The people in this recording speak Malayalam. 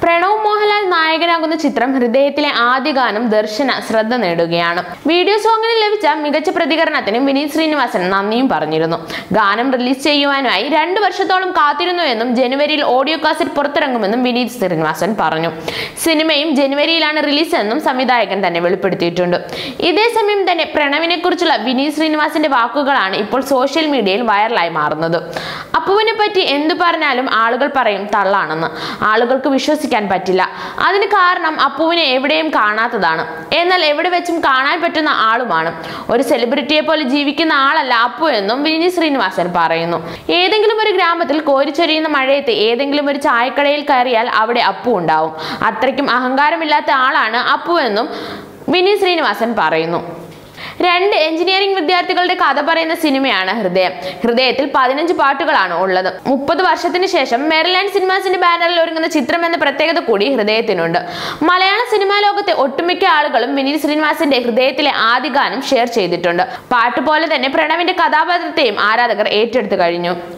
പ്രണവ് മോഹൻലാൽ നായകനാകുന്ന ചിത്രം ഹൃദയത്തിലെ ആദ്യ ഗാനം ദർശന ശ്രദ്ധ നേടുകയാണ് വീഡിയോ സോങ്ങിന് ലഭിച്ച മികച്ച പ്രതികരണത്തിന് വിനീത് ശ്രീനിവാസൻ നന്ദിയും പറഞ്ഞിരുന്നു ഗാനം റിലീസ് ചെയ്യുവാനായി രണ്ടു വർഷത്തോളം കാത്തിരുന്നുവെന്നും ജനുവരിയിൽ ഓഡിയോ കാസറ്റ് പുറത്തിറങ്ങുമെന്നും വിനീത് ശ്രീനിവാസൻ പറഞ്ഞു സിനിമയും ജനുവരിയിലാണ് റിലീസ് എന്നും സംവിധായകൻ തന്നെ വെളിപ്പെടുത്തിയിട്ടുണ്ട് ഇതേസമയം തന്നെ പ്രണവിനെ കുറിച്ചുള്ള വിനീത് ശ്രീനിവാസന്റെ വാക്കുകളാണ് ഇപ്പോൾ സോഷ്യൽ മീഡിയയിൽ വൈറലായി മാറുന്നത് അപ്പുവിനെ പറ്റി എന്തു പറഞ്ഞാലും ആളുകൾ പറയും തള്ളാണെന്ന് ആളുകൾക്ക് വിശ്വസിക്കാൻ പറ്റില്ല അതിന് കാരണം അപ്പുവിനെ എവിടെയും കാണാത്തതാണ് എന്നാൽ എവിടെ വെച്ചും കാണാൻ പറ്റുന്ന ആളുമാണ് ഒരു സെലിബ്രിറ്റിയെ പോലെ ജീവിക്കുന്ന ആളല്ല അപ്പു എന്നും വിനീത് ശ്രീനിവാസൻ പറയുന്നു ഏതെങ്കിലും ഒരു ഗ്രാമത്തിൽ കോരിച്ചൊരിയുന്ന മഴയത്ത് ഏതെങ്കിലും ഒരു ചായക്കടയിൽ കയറിയാൽ അവിടെ അപ്പു ഉണ്ടാവും അത്രയ്ക്കും അഹങ്കാരമില്ലാത്ത ആളാണ് അപ്പു എന്നും വിനീത് ശ്രീനിവാസൻ പറയുന്നു രണ്ട് എഞ്ചിനീയറിംഗ് വിദ്യാർത്ഥികളുടെ കഥ പറയുന്ന സിനിമയാണ് ഹൃദയം ഹൃദയത്തിൽ പതിനഞ്ച് പാട്ടുകളാണ് ഉള്ളത് മുപ്പത് വർഷത്തിന് ശേഷം മെറിലാൻഡ് സിനിമാസിന്റെ ബാനറിൽ ഒരുങ്ങുന്ന ചിത്രം എന്ന പ്രത്യേകത കൂടി ഹൃദയത്തിനുണ്ട് മലയാള സിനിമാ ലോകത്തെ ഒട്ടുമിക്ക ആളുകളും വിനീത് ശ്രീനിവാസിന്റെ ഹൃദയത്തിലെ ആദ്യ ഗാനം ഷെയർ ചെയ്തിട്ടുണ്ട് പാട്ട് പോലെ തന്നെ പ്രണവിന്റെ കഥാപാത്രത്തെയും ആരാധകർ ഏറ്റെടുത്തു കഴിഞ്ഞു